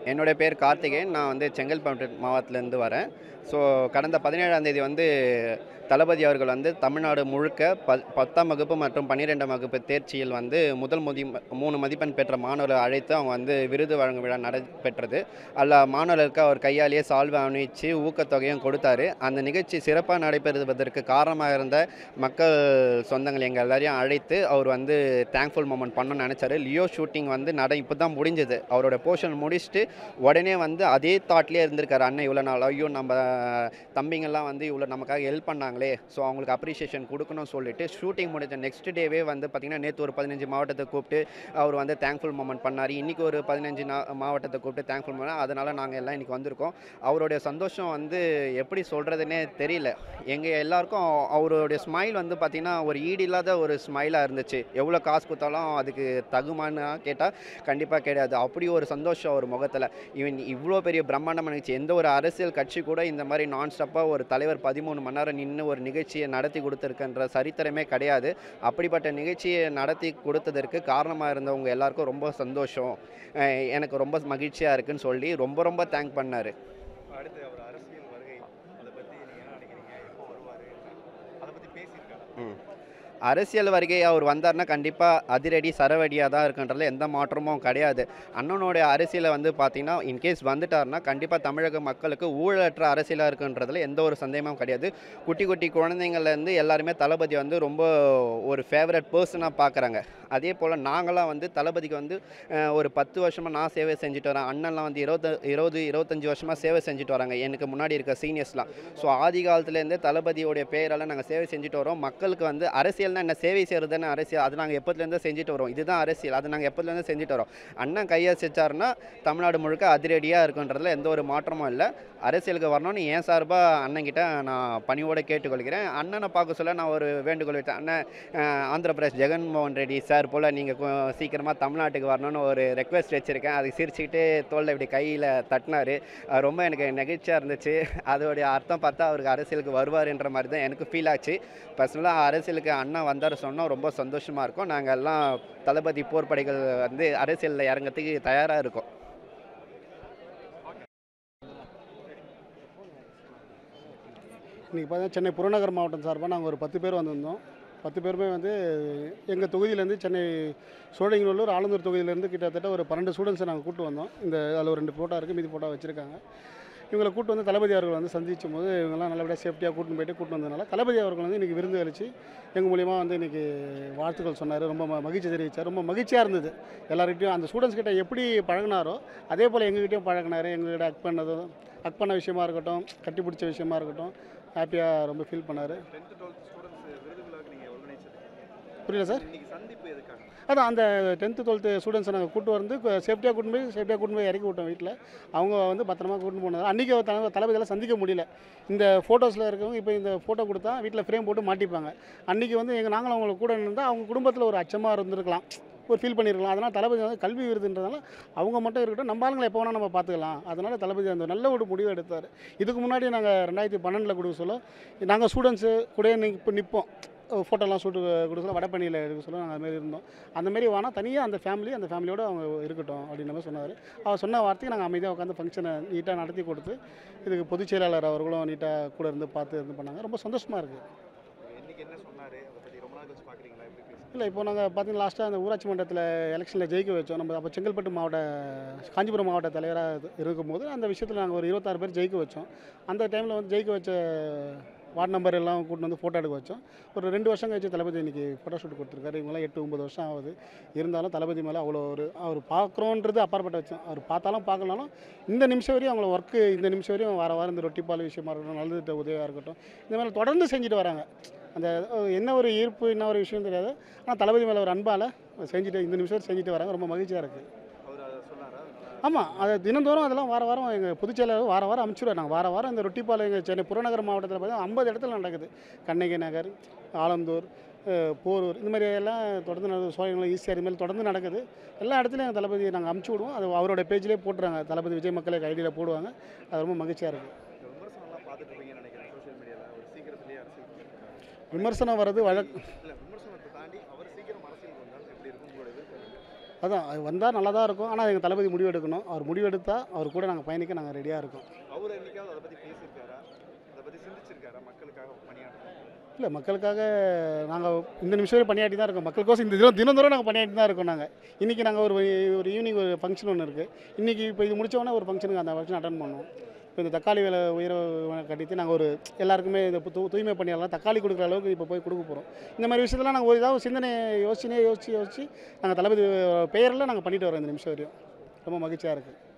என்னுடைய பேர் கார்த்திகேயன் நான் வந்து செங்கல்பட்டு மாவட்டத்திலேருந்து வரேன் ஸோ கடந்த பதினேழாம் தேதி வந்து தளபதி அவர்கள் வந்து தமிழ்நாடு முழுக்க ப பத்தாம் வகுப்பு மற்றும் பன்னிரெண்டாம் வகுப்பு தேர்ச்சியில் வந்து முதல் மதி மூணு மதிப்பெண் பெற்ற மாணவரை அழைத்து அவங்க வந்து விருது வழங்கும் விழா நடைபெற்றது அதில் மாணவர்களுக்கு அவர் கையாலேயே சால்வை அணிவிச்சு ஊக்கத்தொகையும் கொடுத்தாரு அந்த நிகழ்ச்சி சிறப்பாக நடைபெறுவதற்கு காரணமாக இருந்த மக்கள் சொந்தங்கள் எங்கள் எல்லாரையும் அழைத்து அவர் வந்து தேங்க்ஃபுல் மூமெண்ட் பண்ணணும்னு நினச்சாரு லியோ ஷூட்டிங் வந்து நட இப்போ தான் முடிஞ்சது அவரோட போர்ஷன் முடிச்சுட்டு உடனே வந்து அதே தாட்லேயே இருந்திருக்காரு அண்ணன் இவ்வளோ நாள் ஐயோ நம்ம தம்பிங்கெல்லாம் வந்து இவ்வளோ நமக்காக ஹெல்ப் பண்ணாங்களே ஸோ அவங்களுக்கு அப்ரிஷியேஷன் கொடுக்கணும்னு சொல்லிட்டு ஷூட்டிங் முடிஞ்ச நெக்ஸ்ட் டேவே வந்து பார்த்திங்கன்னா நேற்று ஒரு பதினஞ்சு மாவட்டத்தை கூப்பிட்டு அவர் வந்து தேங்க்ஃபுல் மூமெண்ட் பண்ணார் இன்றைக்கி ஒரு பதினஞ்சு நா மாவட்டத்தை கூப்பிட்டு தேங்க்ஃபுல் மூமெண்ட் அதனால் நாங்கள் எல்லாம் இன்றைக்கி வந்திருக்கோம் அவருடைய சந்தோஷம் வந்து எப்படி சொல்கிறதுனே தெரியல எங்கள் எல்லாருக்கும் அவருடைய ஸ்மைல் வந்து பார்த்திங்கன்னா ஒரு ஈடு இல்லாத ஒரு ஸ்மைலாக இருந்துச்சு எவ்வளோ காசு கொடுத்தாலும் அதுக்கு தகுமான்னு கேட்டால் கண்டிப்பாக கிடையாது அப்படி ஒரு சந்தோஷம் ஒரு முகத்தில் இவன் இவ்வளோ பெரிய பிரம்மாண்டம் நிகழ்ச்சி எந்த ஒரு அரசியல் கட்சி கூட இந்த மாதிரி நான் ஸ்டாப்பாக ஒரு தலைவர் பதிமூணு மணி நேரம் நின்று ஒரு நிகழ்ச்சியை நடத்தி கொடுத்துருக்குன்ற சரித்திரமே கிடையாது அப்படிப்பட்ட நிகழ்ச்சியை நடத்தி கொடுத்ததற்கு காரணமாக இருந்தவங்க எல்லாருக்கும் ரொம்ப சந்தோஷம் அஹ் எனக்கு ரொம்ப மகிழ்ச்சியாக இருக்குன்னு சொல்லி ரொம்ப ரொம்ப தேங்க் பண்ணார் அடுத்து அவர் அரசியல் வருகை அதை பற்றி நீங்கள் என்ன நினைக்கிறீங்க எப்போ வருவார் அதை பற்றி பேசியிருக்காங்க ம். அரசியல் வருகை அவர் வந்தார்னா கண்டிப்பாக அதிரடி சரவடியாக தான் இருக்குன்றதுல எந்த மாற்றமும் கிடையாது அண்ணனுடைய அரசியலை வந்து பார்த்தீங்கன்னா இன்கேஸ் வந்துட்டார்னா கண்டிப்பாக தமிழக மக்களுக்கு ஊழலற்ற அரசியலாக இருக்குன்றதுல எந்த ஒரு சந்தேகமும் கிடையாது குட்டி குட்டி குழந்தைங்கள்லேருந்து எல்லாருமே தளபதி வந்து ரொம்ப ஒரு ஃபேவரட் பர்சனாக பார்க்குறாங்க அதே போல் நாங்களாம் வந்து தளபதிக்கு வந்து அஹ், ஒரு பத்து வருஷமாக நான் சேவை செஞ்சுட்டு வரேன் அண்ணன்லாம் வந்து இருபது இருபது இருபத்தஞ்சி வருஷமாக சேவை செஞ்சுட்டு வராங்க எனக்கு முன்னாடி இருக்க சீனியர்ஸ்லாம் ஸோ ஆதி காலத்துலேருந்தே தளபதியோடைய பெயரால் நாங்கள் சேவை செஞ்சுட்டு வரோம் மக்களுக்கு வந்து அரசியல்னா என்ன சேவை செய்கிறது தானே அரசியல் அது நாங்கள் எப்போதுலேருந்து செஞ்சுட்டு வரோம் இதுதான் அரசியல் அது நாங்கள் எப்போதுலேருந்து செஞ்சுட்டு வரோம் அண்ணன் கையசிச்சாருன்னா தமிழ்நாடு முழுக்க அதிரடியாக இருக்குன்றதுல எந்த ஒரு மாற்றமும் இல்லை அரசியலுக்கு வரணும்னு என் சார்பாக அண்ணன்கிட்ட நான் பணிவோடு கேட்டுக்கொள்கிறேன் அண்ணனை பார்க்க சொல்ல நான் ஒரு வேண்டுகோள் வைத்தேன் அண்ணன் அஹ், ஆந்திர பிரதேஷ் ஜெகன்மோகன் ரெட்டி சார் போல் நீங்கள் சீக்கிரமாக தமிழ்நாட்டுக்கு வரணும்னு ஒரு ரெக்வெஸ்ட் வச்சுருக்கேன் அதுக்கு சிரிச்சுக்கிட்டு தோளில் இப்படி கையில் தட்டினார் ரொம்ப எனக்கு நெகிழ்ச்சியாக இருந்துச்சு அதோடைய அர்த்தம் பார்த்தா அவருக்கு அரசியலுக்கு வருவாருன்ற மாதிரி தான் எனக்கு ஃபீல் ஆச்சு பர்சனலாக அரசியலுக்கு அண்ணா வந்தார் சொன்னால் ரொம்ப சந்தோஷமாக இருக்கும் நாங்கள் எல்லாம் தளபதி போர்ப்படைகள் வந்து அரசியலில் இறங்கறதுக்கு தயாராக இருக்கோம் இன்றைக்கி பார்த்தீங்கன்னா சென்னை புறநகர் மாவட்டம் சார்பாக நாங்கள் ஒரு பத்து பேர் வந்திருந்தோம் பத்து பேருமே வந்து எங்கள் தொகுதியிலேருந்து சென்னை சோழங்கநல்லூர் ஆலந்தூர் தொகுதியிலேருந்து கிட்டத்தட்ட ஒரு பன்னெண்டு ஸ்டூடெண்ட்ஸை நாங்கள் கூட்டு வந்தோம் இந்த அதில் ஒரு ரெண்டு ஃபோட்டோ இருக்குது மீதி ஃபோட்டோ வச்சுருக்காங்க இவங்களை கூட்டு வந்து தளபதி அவர்கள் வந்து சந்திச்சும் போது இவங்கெல்லாம் நல்லபடியாக சேஃப்டியாக கூட்டின்னு போயிட்டு கூட்டு வந்ததுனால தளபதி அவர்கள் வந்து இன்றைக்கி விருந்து அளித்து எங்கள் மூலியமாக வந்து இன்றைக்கி வாழ்த்துக்கள் சொன்னார் ரொம்ப ம- மகிழ்ச்சி தெரிவித்தார் ரொம்ப மகிழ்ச்சியாக இருந்தது எல்லார்கிட்டையும் அந்த ஸ்டூடெண்ட்ஸ் கிட்ட எப்படி பழகினாரோ அதே போல் எங்ககிட்டயும் பழகினார் எங்ககிட்ட அக் பண்ணதும் அக் பண்ண விஷயமா இருக்கட்டும் கட்டி பிடிச்ச விஷயமா இருக்கட்டும் ஹாப்பியாக ரொம்ப ஃபீல் பண்ணார் டென்த்து டுவெல்த் ஸ்டூடெண்ட்ஸ் விருது விழாவுக்கு நீங்கள் ஒருங்கிணைச்சிருக்கீங்க புரியல சார் இன்னைக்கு சந்திப்பு எதுக்காக அதான் அந்த டென்த்து டுவெல்த்து ஸ்டூடெண்ட்ஸை நாங்கள் கூட்டு வந்து சேஃப்டியாக கூட்டு போய் சேஃப்டியாக கூட்டு போய் இறக்கி விட்டோம் வீட்டில் அவங்க வந்து பத்திரமா கூட்டு போனது அன்றைக்கி தலை தளபதியெல்லாம் சந்திக்க முடியல இந்த ஃபோட்டோஸில் இருக்கவங்க இப்போ இந்த ஃபோட்டோ கொடுத்தா வீட்டில் ஃப்ரேம் போட்டு மாட்டிப்பாங்க அன்றைக்கி வந்து எங்கள் நாங்களும் அவங்கள கூட இருந்தால் அவங்க குடும்பத்தில் ஒரு அச்சமாக இருந்திருக்கலாம் ஒரு ஃபீல் பண்ணியிருக்கலாம் அதனால் தளபதி வந்து கல்வி விருதுன்றதால அவங்க மட்டும் இருக்கட்டும் நம்ம ஆளுங்களை எப்போ வேணால் நம்ம பார்த்துக்கலாம் அதனால் தளபதி அந்த நல்ல ஒரு முடிவு எடுத்தார் இதுக்கு முன்னாடி நாங்கள் ரெண்டாயிரத்தி பன்னெண்டில் கொடுக்க சொல்ல நாங்கள் ஸ்டூடெண்ட்ஸு கூட இப்போ நிற்போம் ஃபோட்டோலாம் ஷூட்டு கொடுக்க சொல்ல வடபழனியில் எடுக்க சொல்ல நாங்கள் அதுமாரி இருந்தோம் அந்த மாதிரி வேணால் தனியாக அந்த ஃபேமிலி அந்த ஃபேமிலியோட அவங்க இருக்கட்டும் அப்படின்ற மாதிரி சொன்னார் அவர் சொன்ன வார்த்தைக்கு நாங்கள் அமைதியாக உட்காந்து ஃபங்க்ஷனை நீட்டாக நடத்தி கொடுத்து இதுக்கு பொதுச் செயலாளர் அவர்களும் நீட்டாக கூட இருந்து பார்த்து இது பண்ணாங்க ரொம்ப சந்தோஷமாக இருக்குது இன்னைக்கு என்ன சொன்னார் அதை பற்றி ரொம்ப நாள் கழிச்சு பார்க்குறீங்களா எப்படி பேசுகிறீங்க இல்லை இப்போ நாங்கள் பார்த்தீங்கன்னா லாஸ்ட்டாக அந்த ஊராட்சி மன்றத்தில் எலெக்ஷனில் ஜெயிக்க வச்சோம் நம்ம அப்போ செங்கல்பட்டு மாவட்ட காஞ்சிபுரம் மாவட்ட தலைவராக இருக்கும்போது அந்த விஷயத்தில் நாங்கள் ஒரு இருபத்தாறு பேர் ஜெயிக்க வச்சோம் அந்த டைமில் வந்து ஜெயிக்க வச்ச வார்டு நம்பர் எல்லாம் கூட்டிட்டு வந்து ஃபோட்டோ எடுக்க வச்சோம் ஒரு ரெண்டு வருஷம் கழிச்சு தளபதி இன்னைக்கு ஃபோட்டோ ஷூட் கொடுத்துருக்காரு இவங்களாம் எட்டு ஒம்பது வருஷம் ஆகுது இருந்தாலும் தளபதி மேலே அவ்வளோ ஒரு அவர் பார்க்குறோன்றது அப்பாற்பட்ட வச்சோம் அவர் பார்த்தாலும் பார்க்கலனாலும் இந்த நிமிஷம் வரையும் அவங்கள ஒர்க்கு இந்த நிமிஷம் வரையும் வார வாரம் இந்த ரொட்டிப்பால் விஷயமா இருக்கட்டும் நல்லது உதவியாக இருக்கட்டும் இந்த மாதிரி தொடர்ந்து செஞ்சுட்டு வராங்க அந்த அஹ், என்ன ஒரு ஈர்ப்பு என்ன ஒரு விஷயம் தெரியாது ஆனால் தளபதி மேலே ஒரு அன்பால் செஞ்சுட்டு இந்த நிமிஷம் வரைக்கும் செஞ்சுட்டு வராங்க ரொம்ப மகிழ்ச்சியாக இருக்குது அவர் அதை சொன்னாரா அதனால ஆமாம் அது தினந்தோறும் அதெல்லாம் வார வாரம் எங்கள் பொதுச்செயலாளர் வார வாரம் அனுப்பிச்சிடுவோம் நாங்கள் வார வாரம் இந்த ரொட்டிப்பால் எங்கள் சென்னை புறநகர் மாவட்டத்தில் பார்த்தீங்கன்னா ஐம்பது இடத்துல நடக்குது கண்ணகி நகர் ஆலந்தூர் அஹ், போரூர் இந்த மாதிரி எல்லாம் தொடர்ந்து நடக்குது சோழங்களும் ஈஸியாக இது மாதிரி தொடர்ந்து நடக்குது எல்லா இடத்துலையும் எங்கள் தளபதி நாங்கள் அமுச்சு விடுவோம் அது அவரோட பேஜ்லேயே போட்டுறாங்க தளபதி விஜய் மக்களுக்கு ஐடியில் போடுவாங்க அது ரொம்ப மகிழ்ச்சியாக இருக்குது இந்த விமர்சனம்லாம் பார்த்துட்டு இருப்பீங்கன்னு நினைக்கிறேன் சோஷியல் மீடியாவில் ஒரு சீக்கிரத்திலேயே அரசியல் விமர்சனம் வர்றது வழக்கு இல்லை விமர்சனத்தை தாண்டி அவர் சீக்கிரம் அரசியல் வந்தால் எப்படி இருக்கும் உங்களோட எதிர்பார்ப்பு அதான் வந்தால் நல்லா தான் இருக்கும் ஆனால் எங்கள் தளபதி முடிவு எடுக்கணும் அவர் முடிவு எடுத்தால் அவர் கூட நாங்கள் பயணிக்க நாங்கள் ரெடியாக இருக்கோம் அவர் என்னைக்காவது அதை பற்றி பேசியிருக்காரா அதை பற்றி சிந்திச்சிருக்காரா மக்களுக்காக பணியாற்றுறது இல்லை மக்களுக்காக நாங்கள் இந்த நிமிஷம் வரை பணியாற்றி தான் இருக்கோம் மக்களுக்கோசம் இந்த தினம் தினந்தோறும் நாங்கள் பணியாற்றி தான் இருக்கோம் நாங்கள் இன்றைக்கி நாங்கள் ஒரு ஒரு ஈவினிங் ஒரு ஃபங்க்ஷன் ஒன்று இருக்குது இன்றைக்கி இப்போ இது முடிச்ச உடனே ஒரு ஃபங்க்ஷனுக்கு அந்த ஃபங்க்ஷன் அட்டன் பண்ணோம் இப்போ இந்த தக்காளி விலை உயர்வு கட்டிட்டு நாங்கள் ஒரு எல்லாருக்குமே இந்த தூ தூய்மை பணியாளர்லாம் தக்காளி கொடுக்குற அளவுக்கு இப்போ போய் கொடுக்க போகிறோம் இந்த மாதிரி விஷயத்தெல்லாம் நாங்கள் ஒரு ஏதாவது சிந்தனை யோசனையே யோசிச்சு யோசிச்சு நாங்கள் தளபதி பெயரில் நாங்கள் பண்ணிட்டு வரோம் இந்த நிமிஷம் வரையும் ரொம்ப மகிழ்ச்சியாக இருக்குது